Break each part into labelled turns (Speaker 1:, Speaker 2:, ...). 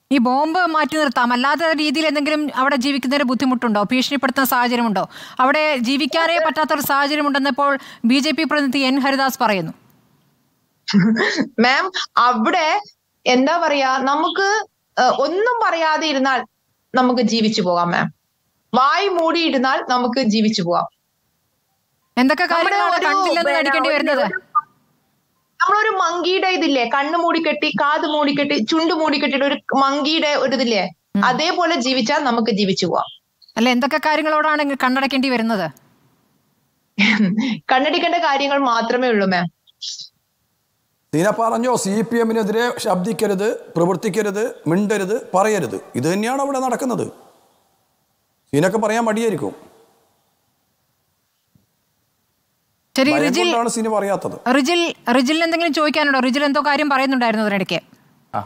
Speaker 1: ഈ ബോംബ് മാറ്റി നിർത്താം അല്ലാത്ത രീതിയിൽ എന്തെങ്കിലും അവിടെ ജീവിക്കുന്നതിന് ബുദ്ധിമുട്ടുണ്ടോ ഭീഷണിപ്പെടുത്തുന്ന സാഹചര്യമുണ്ടോ അവിടെ ജീവിക്കാനേ പറ്റാത്തൊരു സാഹചര്യമുണ്ടെന്നിപ്പോൾ ബി ജെ പി പ്രതിനിധി എൻ ഹരിദാസ് പറയുന്നു
Speaker 2: മാം അവിടെ എന്താ പറയാ നമുക്ക് ഏഹ്, ഒന്നും പറയാതെ ഇരുന്നാൽ നമുക്ക് ജീവിച്ചു പോകാം മാം വായി മൂടിയിരുന്നാൽ നമുക്ക് ജീവിച്ചു പോകാം
Speaker 1: എന്തൊക്കെ
Speaker 2: നമ്മുടെ
Speaker 1: കാര്യങ്ങളാണ്
Speaker 2: ഒരു
Speaker 1: കണ്ടില്ലെന്ന്
Speaker 2: പിന്നെ
Speaker 1: നടിക്കേണ്ടി
Speaker 2: ഒരു-
Speaker 1: വരുന്നത്
Speaker 2: നമ്മളൊരു മങ്കിയുടെ ഇതില്ലേ കണ്ണ് മൂടിക്കെട്ടി കാത് മൂടിക്കെട്ടി ചുണ്ട് മൂടിക്കെട്ടിട്ട് ഒരു മങ്കിയുടെ ഒരു ഇതില്ലേ അതേപോലെ ജീവിച്ചാൽ നമുക്ക് ജീവിച്ചു പോവാം
Speaker 1: അല്ല എന്തൊക്കെ കാര്യങ്ങളോടാണ് ഇങ്ങ് കണ്ണടക്കേണ്ടി വരുന്നത്
Speaker 2: കണ്ണടിക്കേണ്ട കാര്യങ്ങൾ മാത്രമേ ഉള്ളൂ മാം
Speaker 3: സീന പറഞ്ഞോ സി പി എമ്മിനെതിരെ ശബ്ദിക്കരുത് പ്രവർത്തിക്കരുത് മിണ്ടരുത് പറയരുത് ഇത് തന്നെയാണ് അവിടെ നടക്കുന്നത് സീനൊക്കെ പറയാൻ മടിയായിരിക്കും
Speaker 1: ശരി
Speaker 3: ഭയം
Speaker 1: റിജിൽ
Speaker 3: കൊണ്ടാണ് സീന പറയാത്തത്
Speaker 1: റിജിൽ റിജിലിന് എന്തെങ്കിലും ചോദിക്കാനുണ്ടോ റിജിൽ എന്തോ കാര്യം പറയുന്നുണ്ടായിരുന്നു അതിനിടയ്ക്ക്
Speaker 4: ആ.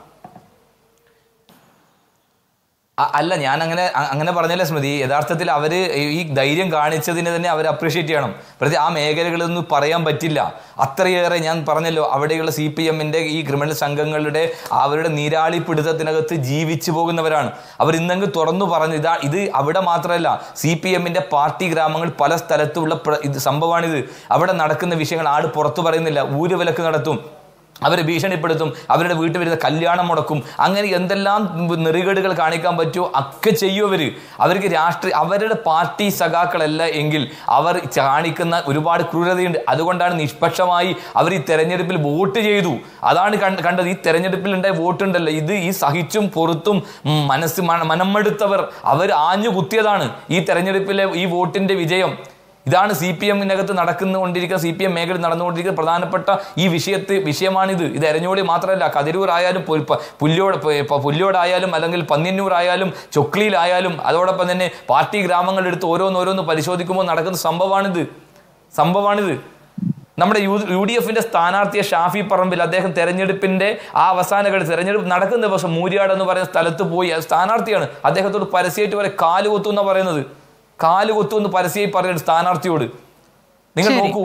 Speaker 4: അ- അല്ല ഞാൻ അങ്ങനെ അ- അങ്ങനെ പറഞ്ഞല്ല സ്മൃതി യഥാർത്ഥത്തിൽ അവര് ഈ ധൈര്യം കാണിച്ചതിനെ തന്നെ അവർ അപ്രീഷിയേറ്റ് ചെയ്യണം പ്രതി ആ മേഖലകളൊന്നും പറയാൻ പറ്റില്ല അത്രയേറെ ഞാൻ പറഞ്ഞല്ലോ അവിടെയുള്ള സി പി എമ്മിന്റെ ഈ ക്രിമിനൽ സംഘങ്ങളുടെ അവരുടെ നീരാളി പിടുത്തത്തിനകത്ത് ജീവിച്ചു പോകുന്നവരാണ് അവർ ഇന്നെങ്കിൽ തുറന്നു പറഞ്ഞു ഇതാ ഇത് അവിടെ മാത്രമല്ല സി പി എമ്മിന്റെ പാർട്ടി ഗ്രാമങ്ങൾ പല സ്ഥലത്തുള്ള പ്ര- ഇത് സംഭവമാണിത് അവിടെ നടക്കുന്ന വിഷയങ്ങൾ ആട് പുറത്തു പറയുന്നില്ല ഊരുവിലക്ക് നടത്തും അവരെ ഭീഷണിപ്പെടുത്തും അവരുടെ വീട്ടിൽ വരുന്ന കല്യാണം മുടക്കും അങ്ങനെ എന്തെല്ലാം നെറികേടുകൾ കാണിക്കാൻ പറ്റുമോ ഒക്കെ ചെയ്യും അവര് അവർക്ക് രാഷ്ട്രീയ അവരുടെ പാർട്ടി സഖാക്കളല്ല എങ്കിൽ അവർ കാണിക്കുന്ന ഒരുപാട് ക്രൂരതയുണ്ട് അതുകൊണ്ടാണ് നിഷ്പക്ഷമായി അവർ ഈ തെരഞ്ഞെടുപ്പിൽ വോട്ട് ചെയ്തു അതാണ് കണ്ട- കണ്ടത് ഈ തെരഞ്ഞെടുപ്പിൽ ഉണ്ടായ വോട്ടുണ്ടല്ലോ ഇത് ഈ സഹിച്ചും പൊറുത്തും ഉം, മനസ്സ് മന- മനമെടുത്തവർ അവർ ആഞ്ഞു കുത്തിയതാണ് ഈ തെരഞ്ഞെടുപ്പിലെ ഈ വോട്ടിന്റെ വിജയം ഇതാണ് സി പി എമ്മിനകത്ത് നടക്കുന്നുകൊണ്ടിരിക്കുന്ന സി പി എം മേഖലയിൽ നടന്നുകൊണ്ടിരിക്കുന്ന പ്രധാനപ്പെട്ട ഈ വിഷയത്ത് വിഷയമാണിത് ഇത് എരഞ്ഞോളി മാത്രമല്ല കതിരൂർ ആയാലും പുൽ- പ- പുല്ലോട് പ- പ- പുല്ലോടായാലും അല്ലെങ്കിൽ പന്നിന്നൂർ ആയാലും ചൊക്ലിയിലായാലും അതോടൊപ്പം തന്നെ പാർട്ടി ഗ്രാമങ്ങളെടുത്ത് ഓരോന്നോരോന്ന് പരിശോധിക്കുമ്പോൾ നടക്കുന്ന സംഭവമാണിത് സംഭവമാണിത് നമ്മുടെ യു യു ഡി എഫിന്റെ സ്ഥാനാർത്ഥിയെ ഷാഫി പറമ്പിൽ അദ്ദേഹം തെരഞ്ഞെടുപ്പിന്റെ ആ അവസാന ഘട്ട തെരഞ്ഞെടുപ്പ് നടക്കുന്ന ദിവസം മൂര്യാട് എന്ന് പറയുന്ന സ്ഥലത്ത് പോയി അത് സ്ഥാനാർത്ഥിയാണ് അദ്ദേഹത്തോട് പരസ്യമായിട്ട് വരെ കാല് കൊത്തു എന്നാ പറയുന്നത് കാല് കൊത്തു എന്ന് പരസ്യമായി പറയുന്നത് സ്ഥാനാർത്ഥിയോട് നിങ്ങൾ
Speaker 1: ശരി.
Speaker 4: നോക്കൂ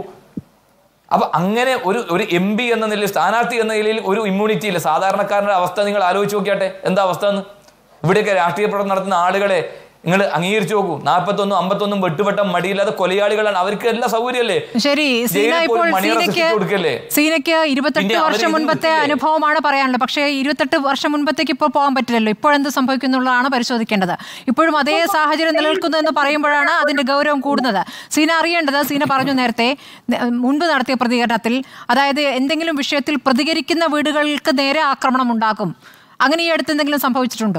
Speaker 4: അപ്പൊ അങ്ങനെ ഒരു ഒരു എം പി എന്ന നിലയിൽ സ്ഥാനാർത്ഥി എന്ന നിലയിൽ ഒരു ഇമ്മ്യൂണിറ്റി ഇല്ല സാധാരണക്കാരന്റെ അവസ്ഥ നിങ്ങൾ ആലോചിച്ച് നോക്കിയാട്ടെ എന്താ അവസ്ഥ എന്ന് ഇവിടെയൊക്കെ രാഷ്ട്രീയ പ്രവർത്തനം നടത്തുന്ന ആളുകളെ നിങ്ങൾ അംഗീകരിച്ചു നോക്കൂ നാൽപ്പത്തൊന്നും അമ്പത്തൊന്നും വെട്ടുവെട്ടം മടിയില്ലാത്ത കൊലയാളികളാണ് അവർക്ക് എല്ലാ സൗകര്യമല്ലേ
Speaker 1: ശരി സീന
Speaker 4: ജയിലിൽ
Speaker 1: ഇപ്പോൾ
Speaker 4: പോയി മണിയറ
Speaker 1: സീനയ്ക്ക്
Speaker 4: സൃഷ്ടിച്ചു കൊടുക്കല്ലേ
Speaker 1: സീനയ്ക്ക് ഇരുപത്തെട്ട്
Speaker 4: പിന്നെ അവര്
Speaker 1: വർഷം
Speaker 4: ഇത്
Speaker 1: മുൻപത്തെ
Speaker 4: വിട്ടില്ലേ?
Speaker 1: അനുഭവമാണ് പറയാനുള്ളത് പക്ഷേ ഇരുപത്തെട്ട് വർഷം മുൻപത്തേക്ക് ഇപ്പോൾ പോകാൻ പറ്റില്ലല്ലോ ഇപ്പോൾ എന്ത് സംഭവിക്കുന്നുള്ളതാണ് പരിശോധിക്കേണ്ടത് ഇപ്പോഴും അതേ സാഹചര്യം നിലനിൽക്കുന്നു എന്ന് പറയുമ്പോഴാണ് അതിന്റെ ഗൗരവം കൂടുന്നത് സീന അറിയേണ്ടത് സീന പറഞ്ഞു നേരത്തെ ന- മുൻപ് നടത്തിയ പ്രതികരണത്തിൽ അതായത് എന്തെങ്കിലും വിഷയത്തിൽ പ്രതികരിക്കുന്ന വീടുകൾക്ക് നേരെ ആക്രമണം ഉണ്ടാക്കും അങ്ങനെ ഈ അടുത്ത് എന്തെങ്കിലും സംഭവിച്ചിട്ടുണ്ടോ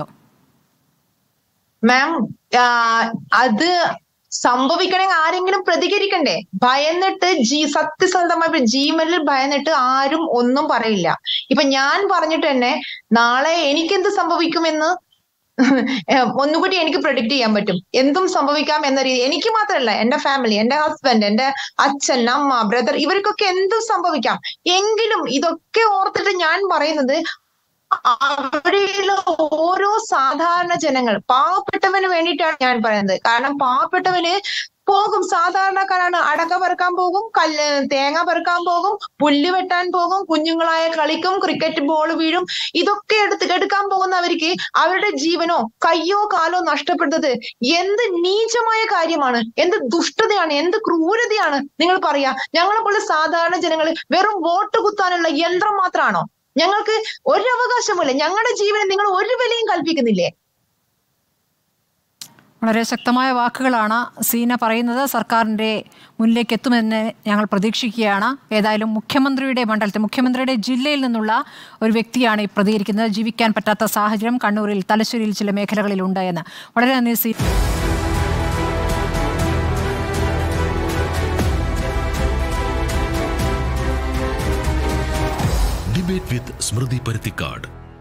Speaker 2: മാം ആ, അത് സംഭവിക്കണമെങ്കിൽ ആരെങ്കിലും പ്രതികരിക്കണ്ടേ ഭയന്നിട്ട് ജി സത്യസന്ധമായി ജീവനിൽ ഭയന്നിട്ട് ആരും ഒന്നും പറയില്ല ഇപ്പൊ ഞാൻ പറഞ്ഞിട്ട് തന്നെ നാളെ എനിക്കെന്ത് സംഭവിക്കുമെന്ന് ഏഹ് ഒന്നുകൂടി എനിക്ക് പ്രൊഡിക്ട് ചെയ്യാൻ പറ്റും എന്തും സംഭവിക്കാം എന്ന രീതി എനിക്ക് മാത്രമല്ല എന്റെ ഫാമിലി എന്റെ ഹസ്ബൻഡ് എന്റെ അച്ഛൻ അമ്മ ബ്രദർ ഇവർക്കൊക്കെ എന്തും സംഭവിക്കാം എങ്കിലും ഇതൊക്കെ ഓർത്തിട്ട് ഞാൻ പറയുന്നത് അവിടെയുള്ള ഓരോ സാധാരണ ജനങ്ങൾ പാവപ്പെട്ടവന് വേണ്ടിയിട്ടാണ് ഞാൻ പറയുന്നത് കാരണം പാവപ്പെട്ടവന് പോകും സാധാരണക്കാരാണ് അടക്ക പെറുക്കാൻ പോകും കല്ല് തേങ്ങ പെറുക്കാൻ പോകും പുല്ല് വെട്ടാൻ പോകും കുഞ്ഞുങ്ങളായ കളിക്കും ക്രിക്കറ്റ് ബോൾ വീഴും ഇതൊക്കെ എടുത്ത് എടുക്കാൻ പോകുന്നവർക്ക് അവരുടെ ജീവനോ കയ്യോ കാലോ നഷ്ടപ്പെടുന്നത് എന്ത് നീചമായ കാര്യമാണ് എന്ത് ദുഷ്ടതയാണ് എന്ത് ക്രൂരതയാണ് നിങ്ങൾ പറയാ ഞങ്ങളെ പോലെ സാധാരണ ജനങ്ങൾ വെറും വോട്ട് കുത്താനുള്ള യന്ത്രം മാത്രമാണോ ഞങ്ങൾക്ക് ഒരു അവകാശമില്ല ഞങ്ങളുടെ ജീവന് നിങ്ങൾ ഒരു വിലയും കൽപ്പിക്കുന്നില്ലേ
Speaker 1: വളരെ ശക്തമായ വാക്കുകളാണ് സീന പറയുന്നത് സർക്കാരിൻ്റെ മുന്നിലേക്ക് എത്തുമെന്ന് ഞങ്ങൾ പ്രതീക്ഷിക്കുകയാണ് ഏതായാലും മുഖ്യമന്ത്രിയുടെ മണ്ഡലത്തിൽ മുഖ്യമന്ത്രിയുടെ ജില്ലയിൽ നിന്നുള്ള ഒരു വ്യക്തിയാണ് ഈ പ്രതികരിക്കുന്നത് ജീവിക്കാൻ പറ്റാത്ത സാഹചര്യം കണ്ണൂരിൽ തലശ്ശേരിയിൽ ചില മേഖലകളിലുണ്ട് എന്ന് വളരെ നന്ദി സീ
Speaker 5: ഡിബേറ്റ് വിത്ത് സ്മൃതി പരുത്തിക്കാട്